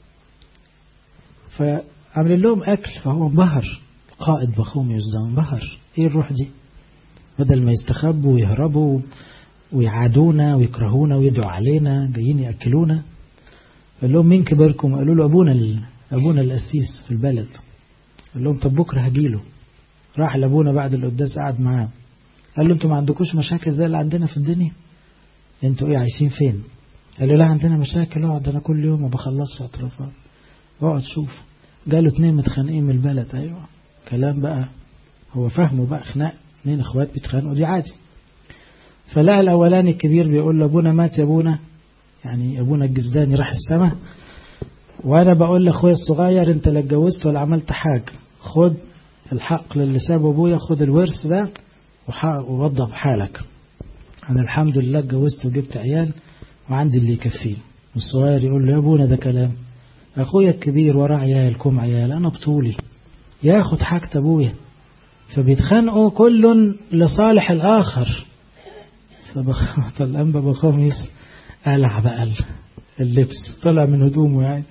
فعمل لهم أكل فهو انبهر قائد بخوميوس ده انبهر ايه الروح دي بدل ما يستخبوا ويهربوا ويعادونا ويكرهونا ويدعوا علينا جايين يأكلونا قال لهم مين كبركم قالوا له أبونا ال... أبونا الأسيس في البلد قال لهم طب بكرة هجيله راح لأبونا بعد القداس قعد معاه قال له انتوا ما عندكوش مشاكل زي اللي عندنا في الدنيا انتوا ايه عايشين فين قال له لا عندنا مشاكل اقعد انا كل يوم ما بخلصش اطرافات اقعد شوف جاله اتنين متخانقين من البلد ايوه كلام بقى هو فهمه بقى خناق اتنين اخوات بيتخانقوا دي عادي فلقى الاولاني الكبير بيقول له ابونا مات يا ابونا يعني ابونا الجزداني راح السماء وانا بقول لاخويا الصغير انت لا اتجوزت ولا عملت حاجه خد الحق للي سابه ابويا خد الورث ده ووضب حالك انا الحمد لله اتجوزت وجبت عيال وعندي اللي يكفيني الصغير يقول له يا ابونا ده كلام اخويا الكبير وراه عيال كم عيال انا بطولي ياخد حاجة ابويا فبيتخانقوا كل لصالح الاخر فبخ... فالانبا بخميس قلع بقى اللبس طلع من هدومه يعني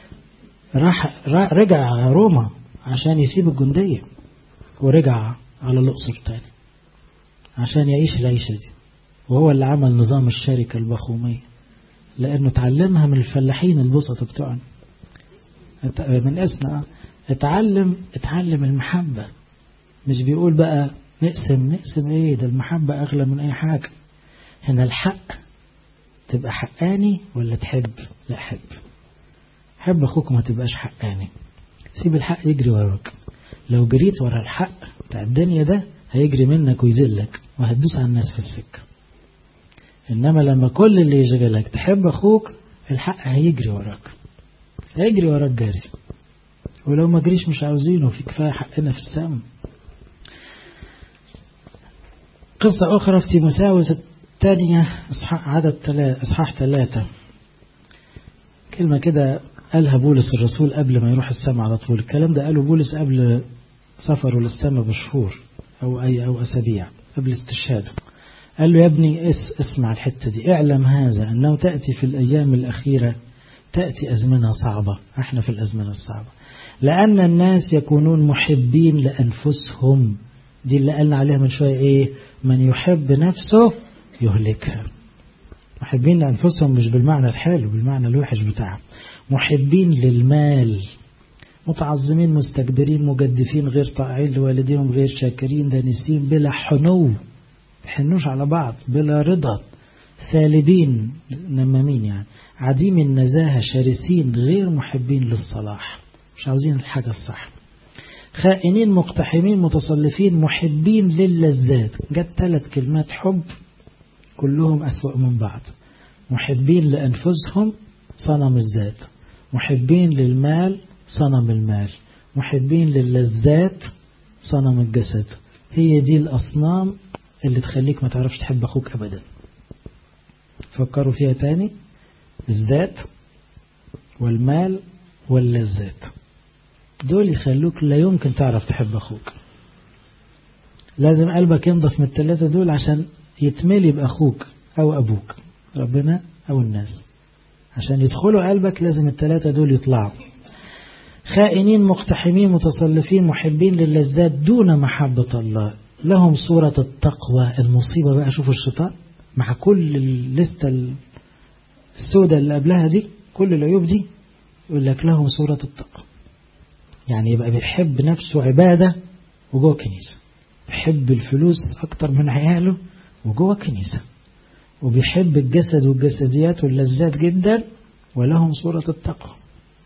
راح رجع روما عشان يسيب الجندية ورجع على الأقصر تاني عشان يعيش العيشة دي وهو اللي عمل نظام الشركة البخومية لأنه تعلمها من الفلاحين البسطة بتوعنا من اسمع اتعلم اتعلم المحبة مش بيقول بقى نقسم نقسم ايه ده المحبة أغلى من أي حاجة هنا الحق تبقى حقاني ولا تحب لا حب حب أخوك ما تبقاش حقاني سيب الحق يجري وراك لو جريت ورا الحق بتاع الدنيا ده هيجري منك ويذلك وهتدوس على الناس في السكة إنما لما كل اللي يشغلك تحب أخوك الحق هيجري وراك هيجري وراك جري ولو ما جريش مش عاوزينه في كفاية حقنا في السم قصة أخرى في تيموساوس الثانية إصحاح عدد ثلاثة إصحاح ثلاثة كلمة كده قالها بولس الرسول قبل ما يروح السماء على طول الكلام ده قاله بولس قبل سفره للسماء بشهور أو أي أو أسابيع قبل استشهاده قال له يا ابني اس اسمع الحتة دي اعلم هذا أنه تأتي في الأيام الأخيرة تأتي أزمنة صعبة احنا في الأزمنة الصعبة لأن الناس يكونون محبين لأنفسهم دي اللي قالنا عليها من شوية ايه من يحب نفسه يهلكها محبين لأنفسهم مش بالمعنى الحلو بالمعنى الوحش بتاعهم محبين للمال متعظمين مستكبرين مجدفين غير طائعين لوالديهم غير شاكرين دانسين بلا حنو بحنوش على بعض بلا رضا ثالبين نمامين يعني عديم النزاهة شرسين غير محبين للصلاح مش عاوزين الحاجة الصح خائنين مقتحمين متصلفين محبين للذات جت ثلاث كلمات حب كلهم أسوأ من بعض محبين لأنفسهم صنم الذات محبين للمال صنم المال محبين للذات صنم الجسد هي دي الأصنام اللي تخليك ما تعرفش تحب أخوك أبدا فكروا فيها تاني الذات والمال واللذات دول يخلوك لا يمكن تعرف تحب أخوك لازم قلبك ينضف من الثلاثة دول عشان يتملي بأخوك أو أبوك ربنا أو الناس عشان يدخلوا قلبك لازم الثلاثة دول يطلعوا خائنين مقتحمين متصلفين محبين للذات دون محبة الله لهم صورة التقوى المصيبة بقى شوفوا الشيطان مع كل الليستة السوداء اللي قبلها دي كل العيوب دي يقول لك لهم صورة التقوى يعني يبقى بيحب نفسه عبادة وجوه كنيسة بيحب الفلوس أكتر من عياله وجوه كنيسة وبيحب الجسد والجسديات واللذات جدا ولهم صورة التقوى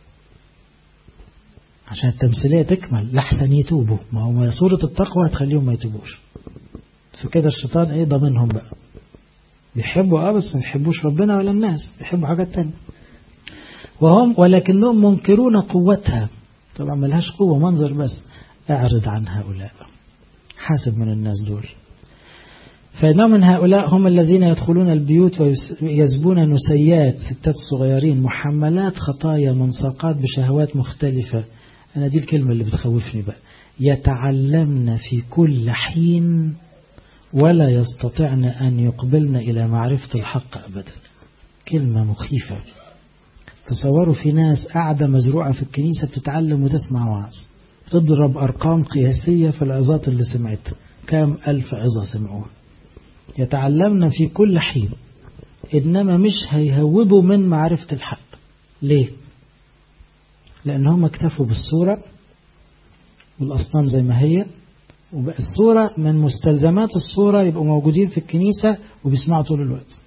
عشان التمثيلية تكمل لحسن يتوبوا ما هو صورة التقوى هتخليهم ما يتوبوش فكده الشيطان ايه ضامنهم بقى بيحبوا اه بس ما بيحبوش ربنا ولا الناس بيحبوا حاجات تانية وهم ولكنهم منكرون قوتها طبعا ملهاش قوة منظر بس اعرض عن هؤلاء حاسب من الناس دول فإنهم من هؤلاء هم الذين يدخلون البيوت ويزبون نسيات ستات صغيرين محملات خطايا منساقات بشهوات مختلفة أنا دي الكلمة اللي بتخوفني بقى يتعلمن في كل حين ولا يستطعن أن يقبلن إلى معرفة الحق أبدا كلمة مخيفة تصوروا في ناس قاعدة مزروعة في الكنيسة بتتعلم وتسمع وعظ بتضرب أرقام قياسية في العظات اللي سمعتها كام ألف عظة سمعوها يتعلمن في كل حين إنما مش هيهوبوا من معرفة الحق ليه؟ لأن هم اكتفوا بالصورة والأصنام زي ما هي وبقى الصورة من مستلزمات الصورة يبقوا موجودين في الكنيسة وبيسمعوا طول الوقت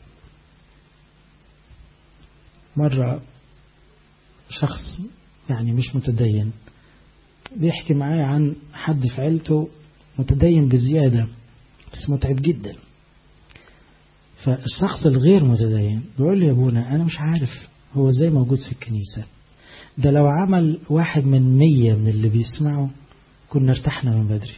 مرة شخص يعني مش متدين بيحكي معايا عن حد في عيلته متدين بزيادة بس متعب جدا فالشخص الغير متدين بيقول لي يا ابونا انا مش عارف هو ازاي موجود في الكنيسة ده لو عمل واحد من مية من اللي بيسمعوا كنا ارتحنا من بدري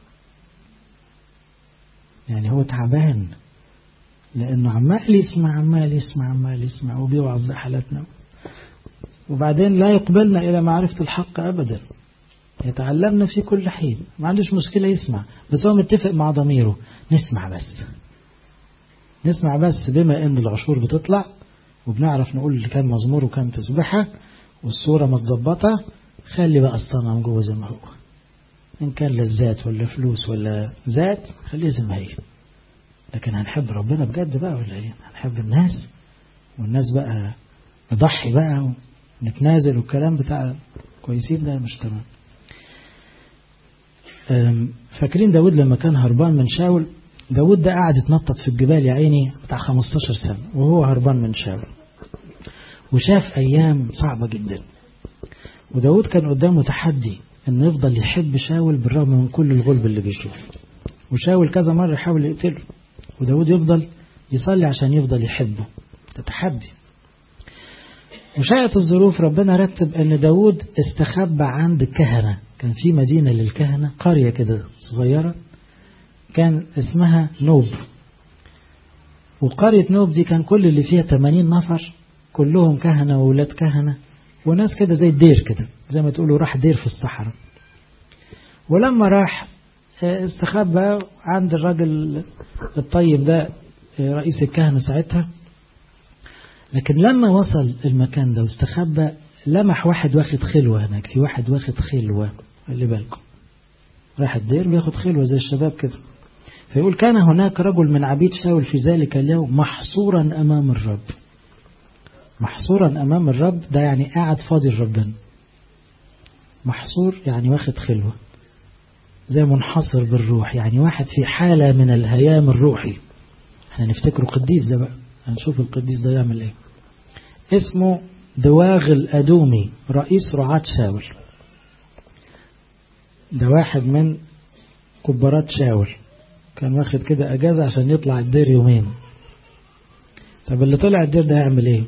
يعني هو تعبان لانه عمال يسمع عمال يسمع عمال يسمع وبيوعظ حالتنا وبعدين لا يقبلنا الى معرفة الحق ابدا يتعلمنا في كل حين ما عندوش مشكلة يسمع بس هو متفق مع ضميره نسمع بس نسمع بس بما ان العشور بتطلع وبنعرف نقول كام مزمور وكام تسبحة والصورة متظبطة خلي بقى الصنم جوه زي ما هو إن كان للذات ولا فلوس ولا ذات خليه زي ما هي لكن هنحب ربنا بجد بقى ولا ايه هنحب الناس والناس بقى نضحي بقى ونتنازل والكلام بتاع كويسين ده مش تمام فاكرين داود لما كان هربان من شاول داود ده قاعد يتنطط في الجبال يا عيني بتاع 15 سنة وهو هربان من شاول وشاف أيام صعبة جدا وداود كان قدامه تحدي انه يفضل يحب شاول بالرغم من كل الغلب اللي بيشوف وشاول كذا مرة يحاول يقتله وداود يفضل يصلي عشان يفضل يحبه ده تحدي وشاءت الظروف ربنا رتب ان داود استخبى عند الكهنة كان في مدينة للكهنة قرية كده صغيرة كان اسمها نوب وقرية نوب دي كان كل اللي فيها 80 نفر كلهم كهنة وولاد كهنة وناس كده زي الدير كده زي ما تقولوا راح دير في الصحراء ولما راح استخبى عند الراجل الطيب ده رئيس الكهنة ساعتها لكن لما وصل المكان ده واستخبى لمح واحد واخد خلوة هناك في واحد واخد خلوة خلي بالكم راح الدير بياخد خلوة زي الشباب كده فيقول كان هناك رجل من عبيد شاول في ذلك اليوم محصورا أمام الرب محصورا أمام الرب ده يعني قاعد فاضي لربنا محصور يعني واخد خلوة زي منحصر بالروح يعني واحد في حالة من الهيام الروحي احنا نفتكره قديس ده بقى هنشوف القديس ده يعمل ايه اسمه دواغ الأدومي رئيس رعاة شاول ده واحد من كبارات شاول كان واخد كده أجازة عشان يطلع الدير يومين طب اللي طلع الدير ده هيعمل ايه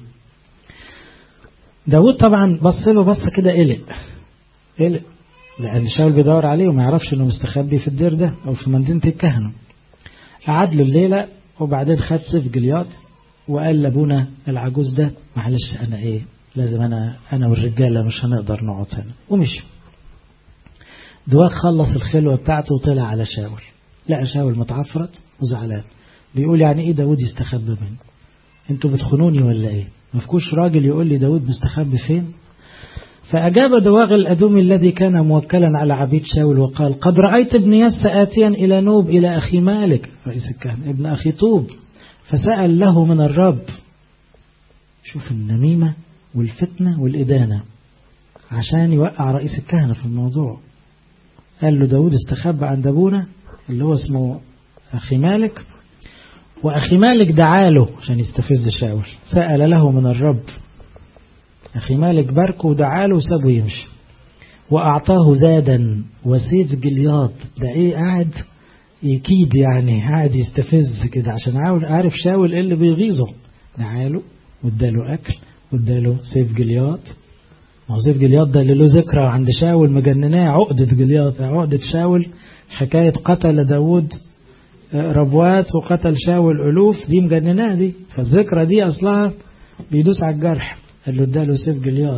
داود طبعا بص له بصة كده قلق قلق لأن شاول بيدور عليه وما يعرفش انه مستخبي في الدير ده او في مدينة الكهنة قعد له الليلة وبعدين خد سيف جلياط وقال لابونا العجوز ده معلش انا ايه لازم انا انا والرجاله مش هنقدر نقعد هنا ومشي دواغ خلص الخلوه بتاعته وطلع على شاول لقى شاول متعفرت وزعلان بيقول يعني ايه داود يستخبى مني انتوا بتخونوني ولا ايه مفكوش راجل يقول لي داود مستخبي فين فأجاب دواغ الأدومي الذي كان موكلا على عبيد شاول وقال قد رأيت ابن يس آتيا إلى نوب إلى أخي مالك رئيس الكهنة ابن أخي طوب فسأل له من الرب شوف النميمة والفتنة والإدانة عشان يوقع رئيس الكهنة في الموضوع قال له داود استخبى عند أبونا اللي هو اسمه أخي مالك وأخي مالك دعاله عشان يستفز شاول سأل له من الرب أخي مالك باركه ودعاله وسابه يمشي وأعطاه زادا وسيف جلياط ده إيه قاعد يكيد يعني قاعد يستفز كده عشان عارف شاول إيه اللي بيغيظه دعاله واداله أكل واداله سيف جلياط ما هو سيف جلياط ده اللي له ذكرى عند شاول مجنناه عقدة جلياط عقدة شاول حكاية قتل داود ربوات وقتل شاول ألوف دي مجنناه دي فالذكرى دي أصلها بيدوس على الجرح قال له اداله سيف جلياط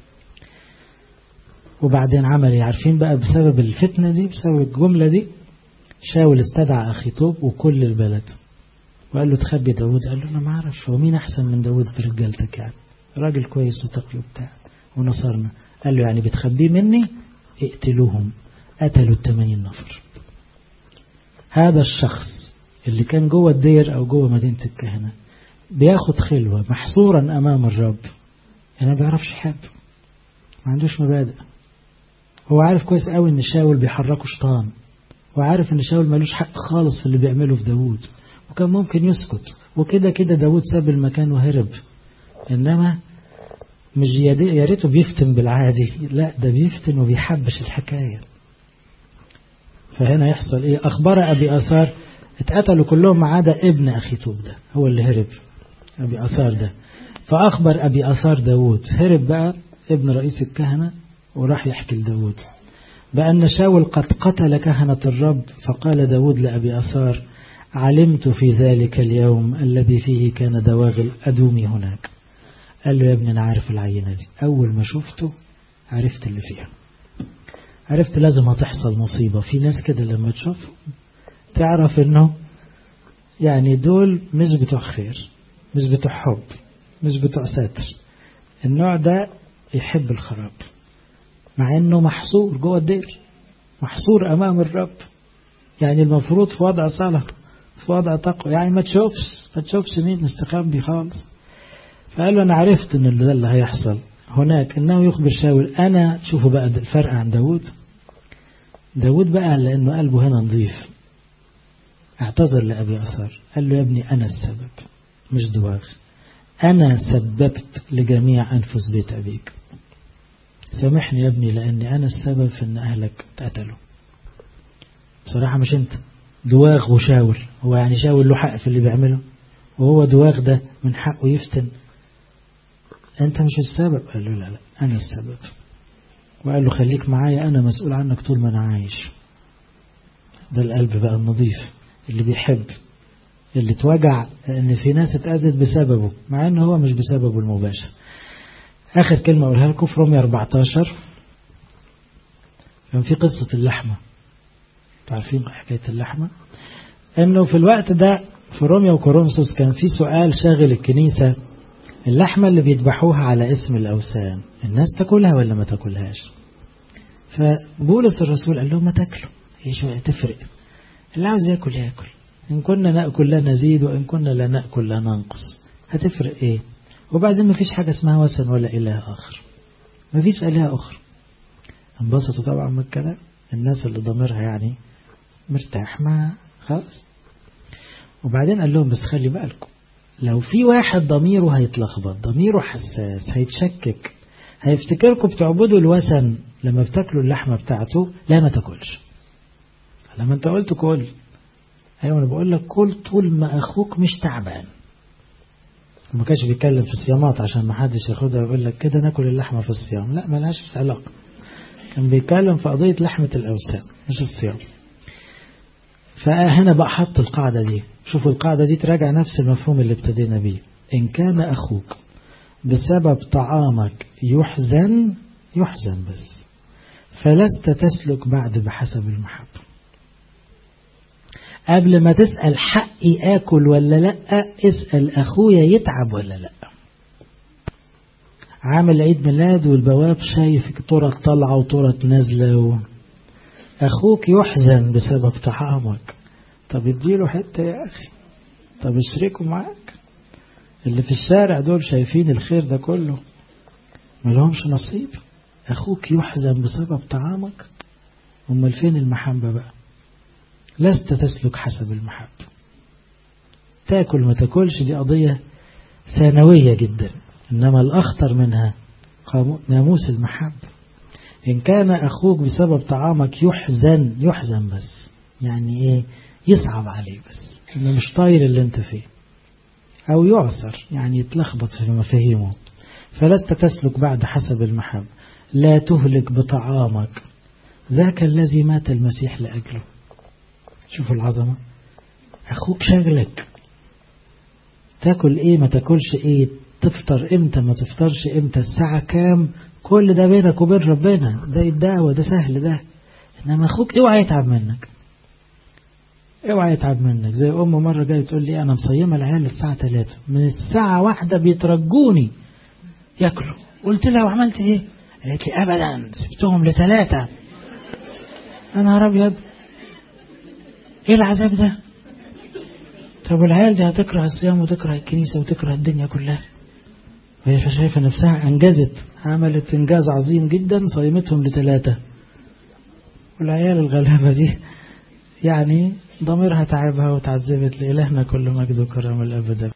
وبعدين عمل ايه عارفين بقى بسبب الفتنة دي بسبب الجملة دي شاول استدعى أخي طوب وكل البلد وقال له تخبي داود قال له أنا ما أعرفش هو مين أحسن من داود في رجالتك يعني راجل كويس وتقي بتاع ونصرنا قال له يعني بتخبيه مني اقتلوهم قتلوا الثمانين نفر هذا الشخص اللي كان جوه الدير أو جوه مدينة الكهنة بياخد خلوة محصورا أمام الرب يعني ما بيعرفش حب ما عندوش مبادئ هو عارف كويس قوي ان شاول بيحركه شيطان وعارف ان شاول ملوش حق خالص في اللي بيعمله في داوود وكان ممكن يسكت وكده كده داوود ساب المكان وهرب انما مش يا ريته بيفتن بالعادي لا ده بيفتن وبيحبش الحكايه فهنا يحصل ايه اخبار ابي اثار اتقتلوا كلهم ما عدا ابن اخي توب ده هو اللي هرب ابي اثار ده فاخبر ابي اثار داوود هرب بقى ابن رئيس الكهنه وراح يحكي لداود بأن شاول قد قتل كهنة الرب فقال داود لأبي أثار علمت في ذلك اليوم الذي فيه كان دواغ الأدومي هناك قال له يا ابني أنا عارف العينة دي أول ما شفته عرفت اللي فيها عرفت لازم هتحصل مصيبة في ناس كده لما تشوف تعرف انه يعني دول مش بتوع خير مش بتوع حب مش بتوع ساتر النوع ده يحب الخراب مع انه محصور جوه الدير محصور امام الرب يعني المفروض في وضع صلاة في وضع تقوى يعني ما تشوفش ما تشوفش مين مستخبي خالص فقال له انا عرفت ان ده اللي هيحصل هناك انه يخبر شاول انا شوفوا بقى الفرق عن داود داود بقى لانه قلبه هنا نظيف اعتذر لابي اثار قال له يا ابني انا السبب مش دواغ انا سببت لجميع انفس بيت ابيك سامحني يا ابني لأني أنا السبب في أن أهلك اتقتلوا بصراحة مش أنت دواغ وشاول هو يعني شاول له حق في اللي بيعمله وهو دواغ ده من حقه يفتن أنت مش السبب قال له لا لا أنا السبب وقال له خليك معايا أنا مسؤول عنك طول ما أنا عايش ده القلب بقى النظيف اللي بيحب اللي اتوجع ان في ناس اتأذت بسببه مع ان هو مش بسببه المباشر آخر كلمة أقولها لكم في رومية 14 كان في قصة اللحمة تعرفين حكاية اللحمة إنه في الوقت ده في روميا وكورنثوس كان في سؤال شاغل الكنيسة اللحمة اللي بيذبحوها على اسم الأوثان الناس تاكلها ولا ما تاكلهاش فبولس الرسول قال لهم ما تاكلوا هي شو تفرق اللي عاوز ياكل ياكل إن كنا نأكل لا نزيد وإن كنا لا نأكل لا ننقص هتفرق إيه وبعدين ما فيش حاجة اسمها وثن ولا إله آخر ما فيش إله آخر انبسطوا طبعا من الكلام الناس اللي ضميرها يعني مرتاح ما خلاص وبعدين قال لهم بس خلي بالكم لو في واحد ضميره هيتلخبط ضميره حساس هيتشكك هيفتكركم بتعبدوا الوثن لما بتاكلوا اللحمة بتاعته لا ما تاكلش لما انت قلت كل ايوه انا بقول لك كل طول ما اخوك مش تعبان وما كانش بيتكلم في الصيامات عشان ما حدش ياخدها ويقول لك كده ناكل اللحمة في الصيام لا ملهاش علاقة كان بيتكلم في قضية لحمة الأوثان مش الصيام فهنا بقى حط القاعدة دي شوفوا القاعدة دي تراجع نفس المفهوم اللي ابتدينا بيه إن كان أخوك بسبب طعامك يحزن يحزن بس فلست تسلك بعد بحسب المحبة قبل ما تسأل حقي آكل ولا لأ اسأل أخويا يتعب ولا لأ عامل عيد ميلاد والبواب شايف طرق طالعة وطرق نازلة و... أخوك يحزن بسبب طعامك طب اديله حتة يا أخي طب اشركوا معاك اللي في الشارع دول شايفين الخير ده كله ملهمش نصيب أخوك يحزن بسبب طعامك أمال فين المحبة بقى لست تسلك حسب المحبة تاكل ما تاكلش دي قضية ثانوية جدا إنما الأخطر منها ناموس المحبة إن كان أخوك بسبب طعامك يحزن يحزن بس يعني إيه يصعب عليه بس إنه مش طاير اللي أنت فيه أو يعثر يعني يتلخبط في مفاهيمه فلست تسلك بعد حسب المحبة لا تهلك بطعامك ذاك الذي مات المسيح لأجله شوفوا العظمة أخوك شغلك تاكل إيه ما تاكلش إيه تفطر إمتى ما تفطرش إمتى الساعة كام كل ده بينك وبين ربنا ده الدعوة ده سهل ده إنما أخوك اوعى يتعب منك اوعى يتعب منك زي أم مرة جاية تقول لي أنا مصيمة العيال الساعة 3 من الساعة واحدة بيترجوني ياكلوا قلت لها وعملت إيه قالت لي أبدا سبتهم لثلاثة أنا أبيض إيه العذاب ده طب والعيال دي هتكره الصيام وتكره الكنيسة وتكره الدنيا كلها وهي شايفة نفسها أنجزت عملت إنجاز عظيم جدا صيمتهم لثلاثة والعيال الغلابة دي يعني ضميرها تعبها وتعذبت لإلهنا كل مجد وكرم الأبد